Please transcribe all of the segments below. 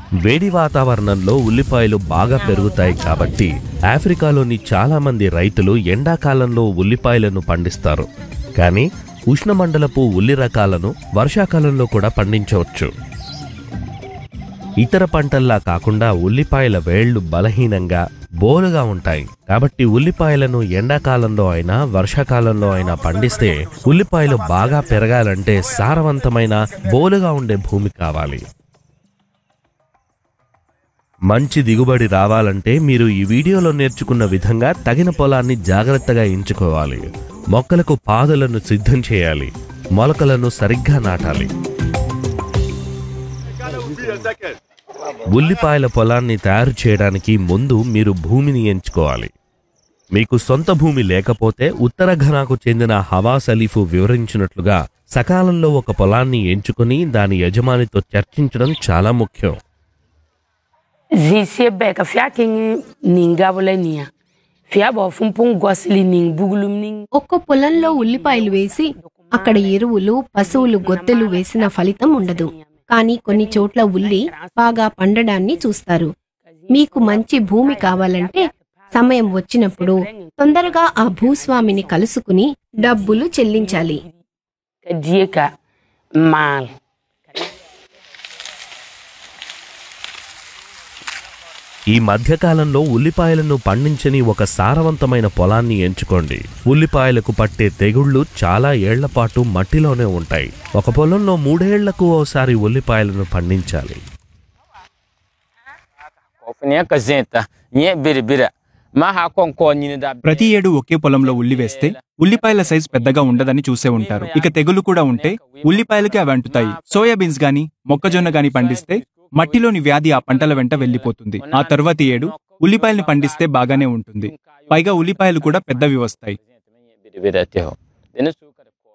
వేడి వాతావరణంలో ఉల్లిపాయలు బాగా పెరుగుతాయి కాబట్టి ఆఫ్రికాలోని చాలా మంది రైతులు ఎండాకాలంలో ఉల్లిపాయలను పండిస్తారు కానీ ఉష్ణమండలపు ఉల్లి రకాలను వర్షాకాలంలో కూడా పండించవచ్చు ఇతర పంటల్లా కాకుండా ఉల్లిపాయల వేళ్లు బలహీనంగా బోలుగా ఉంటాయి కాబట్టి ఉల్లిపాయలను ఎండాకాలంలో అయినా వర్షాకాలంలో అయినా పండిస్తే ఉల్లిపాయలు బాగా పెరగాలంటే సారవంతమైన బోలుగా ఉండే భూమి కావాలి మంచి దిగుబడి రావాలంటే మీరు ఈ వీడియోలో నేర్చుకున్న విధంగా తగిన పొలాన్ని జాగ్రత్తగా ఎంచుకోవాలి మొక్కలకు పాదులను సిద్ధం చేయాలి మొలకలను సరిగ్గా నాటాలి ఉల్లిపాయల పొలాన్ని తయారు చేయడానికి ముందు మీరు భూమిని ఎంచుకోవాలి మీకు సొంత భూమి లేకపోతే ఉత్తర ఘనాకు చెందిన హవాస్ అలీఫు వివరించినట్లుగా సకాలంలో ఒక పొలాన్ని ఎంచుకుని దాని యజమానితో చర్చించడం చాలా ముఖ్యం Zisie bɛɛ ka fia king nin gabula nia. Fia bɔ fumpun gɔsili nin bugulum nin. ఒక్క పొలంలో ఉల్లిపాయలు వేసి అక్కడ ఎరువులు పశువులు గొత్తెలు వేసిన ఫలితం ఉండదు కానీ కొన్ని చోట్ల ఉల్లి బాగా పండడాన్ని చూస్తారు మీకు మంచి భూమి కావాలంటే సమయం వచ్చినప్పుడు తొందరగా ఆ భూస్వామిని కలుసుకుని డబ్బులు చెల్లించాలి Ka die ka maal. ఈ మధ్యకాలంలో ఉల్లిపాయలను పండించని ఒక సారవంతమైన పొలాన్ని ఎంచుకోండి ఉల్లిపాయలకు పట్టే తెగుళ్లు చాలా ఏళ్లపాటు మట్టిలోనే ఉంటాయి ఒక పొలంలో మూడేళ్లకు ఓసారి ఉల్లిపాయలను పండించాలి Kofinia ka zenta, nye biri bira. Ma ha kon ko nyini da. ప్రతి ఏడు ఒకే పొలంలో ఉల్లి వేస్తే ఉల్లిపాయల సైజ్ పెద్దగా ఉండదని చూసే ఉంటారు ఇక తెగులు కూడా ఉంటే ఉల్లిపాయలకి అవి అంటుతాయి సోయాబీన్స్ గాని మొక్కజొన్న గాని పండిస్తే మట్టిలోని వ్యాధి ఆ పంటల వెంట వెళ్లిపోతుంది ఆ తర్వాతి ఏడు ఉల్లిపాయల్ని పండిస్తే బాగానే ఉంటుంది పైగా ఉల్లిపాయలు కూడా పెద్దవి వస్తాయి Biri bira te ho. Dene su ka ko.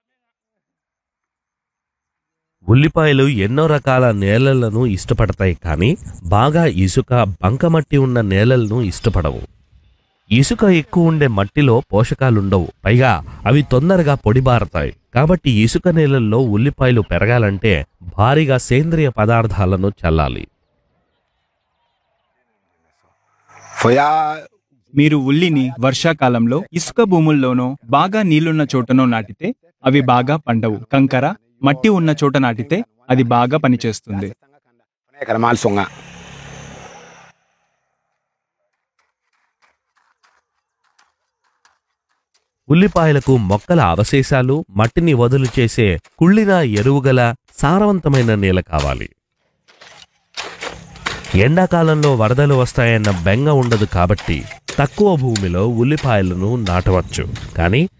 ఉల్లిపాయలు ఎన్నో రకాల నేలలను ఇష్టపడతాయి కానీ బాగా ఇసుక బంకమట్టి ఉన్న నేలలను ఇష్టపడవు ఇసుక ఎక్కువ ఉండే మట్టిలో పోషకాలుండవు పైగా అవి తొందరగా పొడిబారతాయి కాబట్టి ఇసుక నేలల్లో ఉల్లిపాయలు పెరగాలంటే భారీగా సేంద్రియ పదార్థాలను చల్లాలి Foi a. మీరు ఉల్లిని వర్షాకాలంలో ఇసుక భూముల్లోనో బాగా నీళ్లున్న చోటనో నాటితే అవి బాగా పండవు కంకర మట్టి ఉన్న చోట నాటితే అది బాగా పనిచేస్తుంది Kana mal songa. ఉల్లిపాయలకు మొక్కల అవశేషాలు మట్టిని వదులు చేసే కుళ్ళిన ఎరువుగల సారవంతమైన నేల కావాలి ఎండాకాలంలో వరదలు వస్తాయన్న బెంగ ఉండదు కాబట్టి తక్కువ భూమిలో ఉల్లిపాయలను నాటవచ్చు కానీ